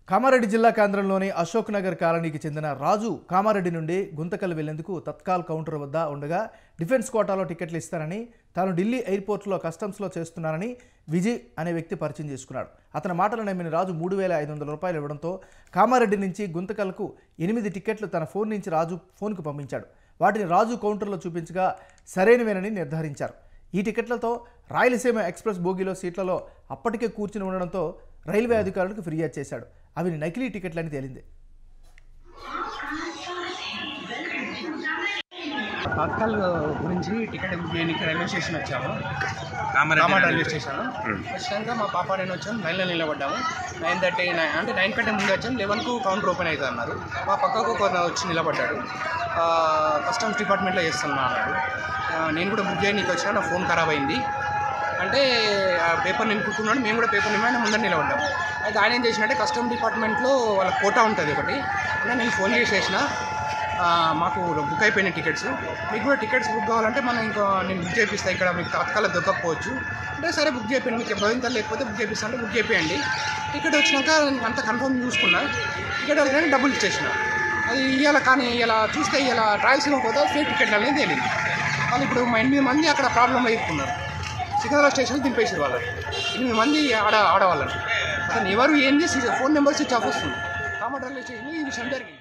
కామారెడ్డి జిల్లా కేంద్రంలోని అశోక్ నగర్ కాలనీకి చెందిన రాజు కామారెడ్డి నుండి గుంతకల్ వెళ్లేందుకు తత్కాల్ కౌంటర్ వద్ద ఉండగా డిఫెన్స్ కోటాలో టికెట్లు ఇస్తానని తాను ఢిల్లీ ఎయిర్పోర్ట్లో కస్టమ్స్లో చేస్తున్నానని విజయ్ అనే వ్యక్తి పరిచయం చేసుకున్నాడు అతని మాటలు నమ్మిన రాజు మూడు వేల ఐదు వందల రూపాయలు ఇవ్వడంతో కామారెడ్డి నుంచి గుంతకల్కు ఎనిమిది టికెట్లు తన ఫోన్ నుంచి రాజు ఫోన్కు పంపించాడు వాటిని రాజు కౌంటర్లో చూపించగా సరైనవేనని నిర్ధారించారు ఈ టికెట్లతో రాయలసీమ ఎక్స్ప్రెస్ బోగిలో సీట్లలో అప్పటికే కూర్చుని ఉండడంతో రైల్వే అధికారులకు ఫిర్యాదు చేశాడు అవి నకిలీ టికెట్లని తేలింది తత్కాల్ గురించి టికెట్ బుక్ చేయడానికి రైల్వే స్టేషన్ వచ్చాము Kamareddy Kamareddy railway railway station వచ్చినాక మా పాప నేను వచ్చాము లైన్లో నిలబడ్డాము నైన్ థర్టీ నైన్ అంటే నైన్ కంటే ముందు వచ్చాము లెవెన్కు కౌంటర్ ఓపెన్ అవుతుంది అన్నారు మా పక్కకు ఒక వచ్చి నిలబడ్డాడు కస్టమ్స్ డిపార్ట్మెంట్లో చేస్తున్నా అన్నాడు ఆ, నేను కూడా బుక్ చేయడానికి వచ్చినా నా ఫోన్ ఖరాబ్ అయింది అంటే ఆ పేపర్ నింపుకున్నాడు మేము కూడా పేపర్ నింపి ముందర నిలబడ్డాము అయితే ఆయన ఏం చేసినట్టే కస్టమ్ డిపార్ట్మెంట్లో వాళ్ళ కోటా ఉంటుంది ఒకటి అంటే నేను ఫోన్ చేసేసిన ఆ, మాకు బుక్ అయిపోయిన టికెట్స్ మీకు కూడా టికెట్స్ బుక్ కావాలంటే మనం ఇంకా నేను బుక్ చేపిస్తాను ఇక్కడ మీకు తత్కాల దొరకకపోవచ్చు అంటే సరే బుక్ చేయండి మీకు భవించాలి లేకపోతే బుక్ చేపిస్తా అంటే బుక్ చేయండి టికెట్ వచ్చినాక నేను అంత కన్ఫర్మ్ చూసుకున్నా టికెట్ వచ్చినాక డబ్బులు ఇచ్చేసిన అది ఇవాళ కానీ ఇలా చూస్తే ఇలా ట్రయల్స్లో పోతే ఫేక్ టికెట్ అనేది తేలింది వాళ్ళు ఇప్పుడు మా ఎనిమిది మంది అక్కడ ప్రాబ్లం ఎదుర్కొన్నారు సికింద్రాబాద్ స్టేషన్ దింపేసారు వాళ్ళు ఎనిమిది మంది ఆడ ఆడవాళ్ళని అసలు ఎవరు ఏంది ఫోన్ నెంబర్ స్విచ్ ఆఫ్ వస్తుంది కామర్ రైల్వే స్టేషన్ ఈ విషయం జరిగింది